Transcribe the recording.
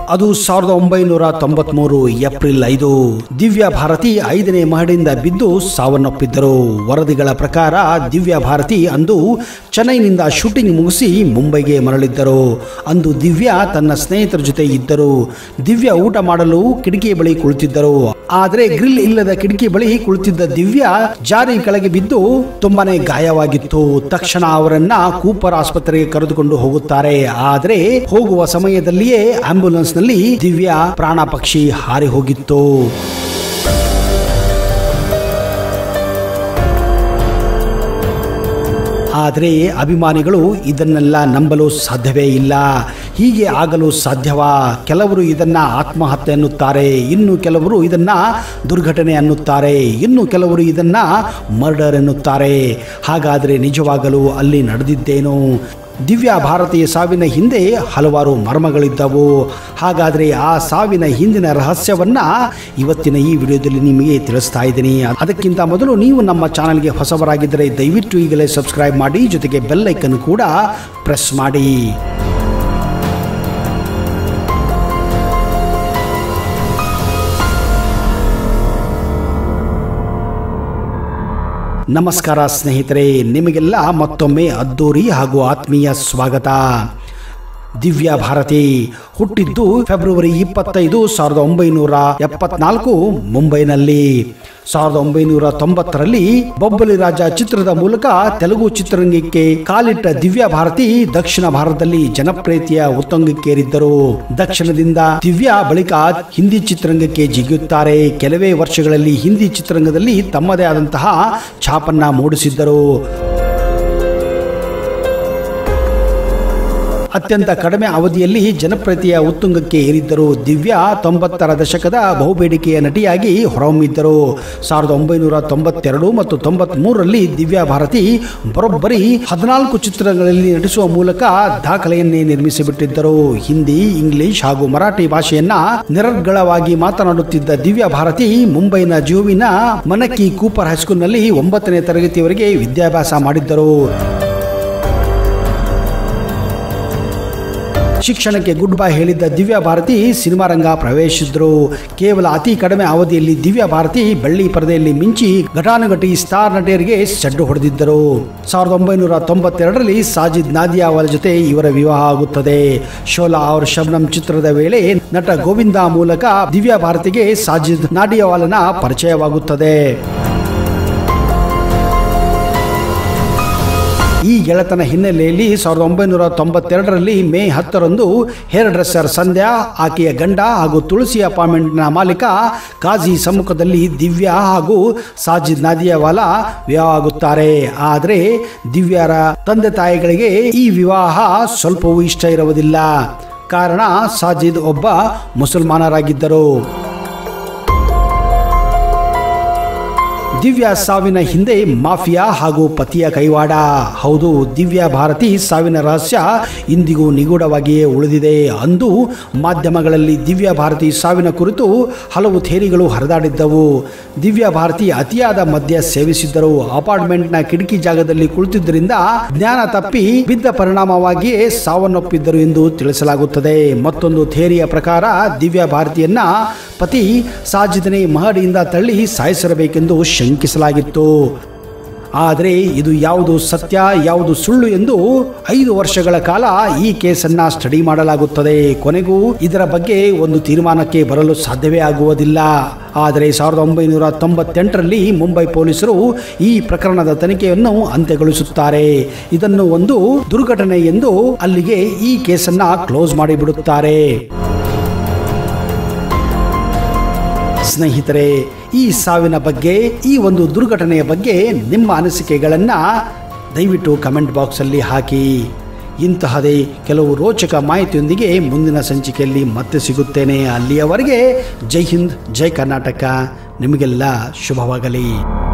ಅದು ಸಾವಿರದ ಒಂಬೈನೂರ ತೊಂಬತ್ಮೂರು ಏಪ್ರಿಲ್ ಐದು ದಿವ್ಯಾ ಭಾರತಿ ಐದನೇ ಮಹಡಿಯಿಂದ ಬಿದ್ದು ಸಾವನ್ನಪ್ಪಿದ್ದರು ವರದಿಗಳ ಪ್ರಕಾರ ದಿವ್ಯಾ ಭಾರತಿ ಅಂದು ಚೆನ್ನೈನಿಂದ ಶೂಟಿಂಗ್ ಮುಗಿಸಿ ಮುಂಬೈಗೆ ಮರಳಿದ್ದರು ಅಂದು ದಿವ್ಯಾ ತನ್ನ ಸ್ನೇಹಿತರ ಜೊತೆ ಇದ್ದರು ದಿವ್ಯಾ ಊಟ ಮಾಡಲು ಕಿಟಕಿ ಬಳಿ ಕುಳಿತಿದ್ದರು ಆದರೆ ಗ್ರಿಲ್ ಇಲ್ಲದ ಕಿಟಕಿ ಬಳಿ ಕುಳಿತಿದ್ದ ದಿವ್ಯಾ ಜಾರಿ ಕೆಳಗೆ ಬಿದ್ದು ತುಂಬಾನೇ ಗಾಯವಾಗಿತ್ತು ತಕ್ಷಣ ಅವರನ್ನ ಕೂಪರ್ ಆಸ್ಪತ್ರೆಗೆ ಕರೆದುಕೊಂಡು ಹೋಗುತ್ತಾರೆ ಆದರೆ ಹೋಗುವ ಸಮಯದಲ್ಲಿಯೇ ಆಂಬ್ಯುಲೆನ್ಸ್ ನಲ್ಲಿ ದಿವ್ಯಾ ಪ್ರಾಣ ಪಕ್ಷಿ ಹಾರಿ ಹೋಗಿತ್ತು ಆದರೆ ಅಭಿಮಾನಿಗಳು ಇದನ್ನೆಲ್ಲ ನಂಬಲು ಸಾಧ್ಯವೇ ಇಲ್ಲ ಹೀಗೆ ಆಗಲು ಸಾಧ್ಯವಾ ಕೆಲವರು ಇದನ್ನ ಆತ್ಮಹತ್ಯೆ ಅನ್ನುತ್ತಾರೆ ಇನ್ನು ಕೆಲವರು ಇದನ್ನ ದುರ್ಘಟನೆ ಅನ್ನುತ್ತಾರೆ ಇನ್ನು ಕೆಲವರು ಇದನ್ನ ಮರ್ಡರ್ ಎನ್ನುತ್ತಾರೆ ಹಾಗಾದರೆ ನಿಜವಾಗಲು ಅಲ್ಲಿ ನಡೆದಿದ್ದೇನು ದಿವ್ಯಾ ಭಾರತೀಯ ಸಾವಿನ ಹಿಂದೆ ಹಲವಾರು ಮರ್ಮಗಳಿದ್ದವು ಹಾಗಾದರೆ ಆ ಸಾವಿನ ಹಿಂದಿನ ರಹಸ್ಯವನ್ನ ಇವತ್ತಿನ ಈ ವಿಡಿಯೋದಲ್ಲಿ ನಿಮಗೆ ತಿಳಿಸ್ತಾ ಇದ್ದೀನಿ ಅದಕ್ಕಿಂತ ಮೊದಲು ನೀವು ನಮ್ಮ ಚಾನಲ್ಗೆ ಹೊಸಬರಾಗಿದ್ದರೆ ದಯವಿಟ್ಟು ಈಗಲೇ ಸಬ್ಸ್ಕ್ರೈಬ್ ಮಾಡಿ ಜೊತೆಗೆ ಬೆಲ್ ಐಕನ್ ಕೂಡ ಪ್ರೆಸ್ ಮಾಡಿ ನಮಸ್ಕಾರ ಸ್ನೇಹಿತರೆ ನಿಮಗೆಲ್ಲ ಮತ್ತೊಮ್ಮೆ ಅದ್ದೂರಿ ಹಾಗೂ ಆತ್ಮೀಯ ಸ್ವಾಗತ ದಿವ್ಯಾ ಭಾರತಿ ಹುಟ್ಟಿದ್ದು ಫೆಬ್ರವರಿ ಇಪ್ಪತ್ತೈದು ಸಾವಿರದ ಒಂಬೈನೂರ ಎಪ್ಪತ್ನಾಲ್ಕು ಮುಂಬೈನಲ್ಲಿ ಸಾವಿರದ ಒಂಬೈನೂರ ತೊಂಬತ್ತರಲ್ಲಿ ಬೊಬ್ಬಲಿ ರಾಜ ಚಿತ್ರದ ಮೂಲಕ ತೆಲುಗು ಚಿತ್ರರಂಗಕ್ಕೆ ಕಾಲಿಟ್ಟ ದಿವ್ಯಾ ಭಾರತಿ ದಕ್ಷಿಣ ಭಾರತದಲ್ಲಿ ಜನಪ್ರಿಯತೆಯ ಉತ್ತುಂಗಕ್ಕೇರಿದ್ದರು ದಕ್ಷಿಣದಿಂದ ದಿವ್ಯಾ ಬಳಿಕ ಹಿಂದಿ ಚಿತ್ರರಂಗಕ್ಕೆ ಜಿಗಿಯುತ್ತಾರೆ ಕೆಲವೇ ವರ್ಷಗಳಲ್ಲಿ ಹಿಂದಿ ಚಿತ್ರರಂಗದಲ್ಲಿ ತಮ್ಮದೇ ಆದಂತಹ ಛಾಪನ್ನ ಮೂಡಿಸಿದ್ದರು ಅತ್ಯಂತ ಕಡಿಮೆ ಅವಧಿಯಲ್ಲಿ ಜನಪ್ರಿಯತೆಯ ಉತ್ತುಂಗಕ್ಕೆ ಏರಿದ್ದರು ದಿವ್ಯಾ ತೊಂಬತ್ತರ ದಶಕದ ಬಹುಬೇಡಿಕೆಯ ನಟಿಯಾಗಿ ಹೊರಹೊಮ್ಮಿದ್ದರು ಸಾವಿರದ ಒಂಬೈನೂರ ತೊಂಬತ್ತೆರಡು ಮತ್ತು ತೊಂಬತ್ ಮೂರರಲ್ಲಿ ದಿವ್ಯಾ ಭಾರತಿ ಬರೋಬ್ಬರಿ ಹದಿನಾಲ್ಕು ಚಿತ್ರಗಳಲ್ಲಿ ನಟಿಸುವ ಮೂಲಕ ದಾಖಲೆಯನ್ನೇ ನಿರ್ಮಿಸಿಬಿಟ್ಟಿದ್ದರು ಹಿಂದಿ ಇಂಗ್ಲಿಷ್ ಹಾಗೂ ಮರಾಠಿ ಭಾಷೆಯನ್ನ ನಿರರ್ಗಳವಾಗಿ ಮಾತನಾಡುತ್ತಿದ್ದ ದಿವ್ಯಾ ಭಾರತಿ ಮುಂಬೈನ ಜೂವಿನ ಮನಕ್ಕಿ ಕೂಪರ್ ಹೈಸ್ಕೂಲ್ನಲ್ಲಿ ಒಂಬತ್ತನೇ ತರಗತಿಯವರೆಗೆ ವಿದ್ಯಾಭ್ಯಾಸ ಮಾಡಿದ್ದರು ಶಿಕ್ಷಣಕ್ಕೆ ಗುಡ್ ಬೈ ಹೇಳಿದ್ದ ದಿವ್ಯಾ ಭಾರತಿ ಸಿನಿಮಾ ರಂಗ ಪ್ರವೇಶಿಸಿದ್ರು ಕೇವಲ ಅತಿ ಕಡಿಮೆ ಅವಧಿಯಲ್ಲಿ ದಿವ್ಯಾ ಭಾರತಿ ಬೆಳ್ಳಿ ಪರದೆಯಲ್ಲಿ ಮಿಂಚಿ ಘಟಾನುಘಟಿ ಸ್ಟಾರ್ ನಟಿಯರಿಗೆ ಸಡ್ಡು ಹೊಡೆದಿದ್ದರು ಸಾವಿರದ ಒಂಬೈನೂರ ತೊಂಬತ್ತೆರಡರಲ್ಲಿ ಸಾಜಿದ್ ನಾದಿಯಾವಾಲ್ ಜೊತೆ ಇವರ ವಿವಾಹ ಆಗುತ್ತದೆ ಶೋಲಾ ಅವರ ಶಬ್ನಂ ಚಿತ್ರದ ವೇಳೆ ನಟ ಗೋವಿಂದ ಮೂಲಕ ದಿವ್ಯಾ ಭಾರತಿಗೆ ಸಾಜಿದ್ ನಾಡಿಯಾವಾಲನ ಪರಿಚಯವಾಗುತ್ತದೆ ಈ ಗೆಳೆತನ ಹಿನ್ನೆಲೆಯಲ್ಲಿ ಸಾವಿರದ ಒಂಬೈನೂರ ತೊಂಬತ್ತೆರಡರಲ್ಲಿ ಮೇ ಹತ್ತರಂದು ಹೇರ್ ಡ್ರೆಸ್ಸರ್ ಸಂಧ್ಯಾ ಆಕೆಯ ಗಂಡ ಹಾಗೂ ತುಳಸಿ ಅಪಾರ್ಟ್ಮೆಂಟ್ನ ಮಾಲೀಕ ಕಾಜಿ ಸಮ್ಮುಖದಲ್ಲಿ ದಿವ್ಯಾ ಹಾಗೂ ಸಾಜಿದ್ ನಾದಿಯಾವಾಲಾ ವಿವಾಹ ಆಗುತ್ತಾರೆ ಆದರೆ ದಿವ್ಯಾರ ತಂದೆ ತಾಯಿಗಳಿಗೆ ಈ ವಿವಾಹ ಸ್ವಲ್ಪವೂ ಇಷ್ಟ ಇರುವುದಿಲ್ಲ ಕಾರಣ ಸಾಜಿದ್ ಒಬ್ಬ ಮುಸಲ್ಮಾನರಾಗಿದ್ದರು ದಿವ್ಯಾ ಸಾವಿನ ಹಿಂದೆ ಮಾಫಿಯಾ ಹಾಗೂ ಪತಿಯ ಕೈವಾಡ ಹೌದು ದಿವ್ಯಾ ಭಾರತಿ ಸಾವಿನ ರಹಸ್ಯ ಇಂದಿಗೂ ನಿಗೂಢವಾಗಿಯೇ ಉಳಿದಿದೆ ಅಂದು ಮಾಧ್ಯಮಗಳಲ್ಲಿ ದಿವ್ಯಾ ಭಾರತಿ ಸಾವಿನ ಕುರಿತು ಹಲವು ಥೇರಿಗಳು ಹರಿದಾಡಿದ್ದವು ದಿವ್ಯಾ ಭಾರತಿ ಅತಿಯಾದ ಮದ್ಯ ಸೇವಿಸಿದ್ದರು ಅಪಾರ್ಟ್ಮೆಂಟ್ನ ಕಿಟಕಿ ಜಾಗದಲ್ಲಿ ಕುಳಿತಿದ್ದರಿಂದ ಜ್ಞಾನ ತಪ್ಪಿ ಬಿದ್ದ ಪರಿಣಾಮವಾಗಿಯೇ ಸಾವನ್ನಪ್ಪಿದ್ದರು ಎಂದು ತಿಳಿಸಲಾಗುತ್ತದೆ ಮತ್ತೊಂದು ಥೇರಿಯ ಪ್ರಕಾರ ದಿವ್ಯಾ ಭಾರತಿಯನ್ನ ಪತಿ ಸಾಜಿದನೇ ಮಹಡಿಯಿಂದ ತಳ್ಳಿ ಸಾಯಿಸಿರಬೇಕೆಂದು ಶಂಕಿಸಲಾಗಿತ್ತು ಆದರೆ ಇದು ಯಾವುದು ಸತ್ಯ ಯಾವುದು ಸುಳ್ಳು ಎಂದು ಐದು ವರ್ಷಗಳ ಕಾಲ ಈ ಕೇಸನ್ನ ಸ್ಟಡಿ ಮಾಡಲಾಗುತ್ತದೆ ಕೊನೆಗೂ ಇದರ ಬಗ್ಗೆ ಒಂದು ತೀರ್ಮಾನಕ್ಕೆ ಬರಲು ಸಾಧ್ಯವೇ ಆಗುವುದಿಲ್ಲ ಆದರೆ ಸಾವಿರದ ಒಂಬೈನೂರ ತೊಂಬತ್ತೆಂಟರಲ್ಲಿ ಮುಂಬೈ ಪೊಲೀಸರು ಈ ಪ್ರಕರಣದ ತನಿಖೆಯನ್ನು ಅಂತ್ಯಗೊಳಿಸುತ್ತಾರೆ ಇದನ್ನು ಒಂದು ದುರ್ಘಟನೆ ಎಂದು ಅಲ್ಲಿಗೆ ಈ ಕೇಸನ್ನ ಕ್ಲೋಸ್ ಮಾಡಿಬಿಡುತ್ತಾರೆ ಸ್ನೇಹಿತರೆ ಈ ಸಾವಿನ ಬಗ್ಗೆ ಈ ಒಂದು ದುರ್ಘಟನೆಯ ಬಗ್ಗೆ ನಿಮ್ಮ ಅನಿಸಿಕೆಗಳನ್ನು ದಯವಿಟ್ಟು ಕಮೆಂಟ್ ಬಾಕ್ಸಲ್ಲಿ ಹಾಕಿ ಇಂತಹದೇ ಕೆಲವು ರೋಚಕ ಮಾಹಿತಿಯೊಂದಿಗೆ ಮುಂದಿನ ಸಂಚಿಕೆಯಲ್ಲಿ ಮತ್ತೆ ಸಿಗುತ್ತೇನೆ ಅಲ್ಲಿಯವರೆಗೆ ಜೈ ಹಿಂದ್ ಜೈ ಕರ್ನಾಟಕ ನಿಮಗೆಲ್ಲ ಶುಭವಾಗಲಿ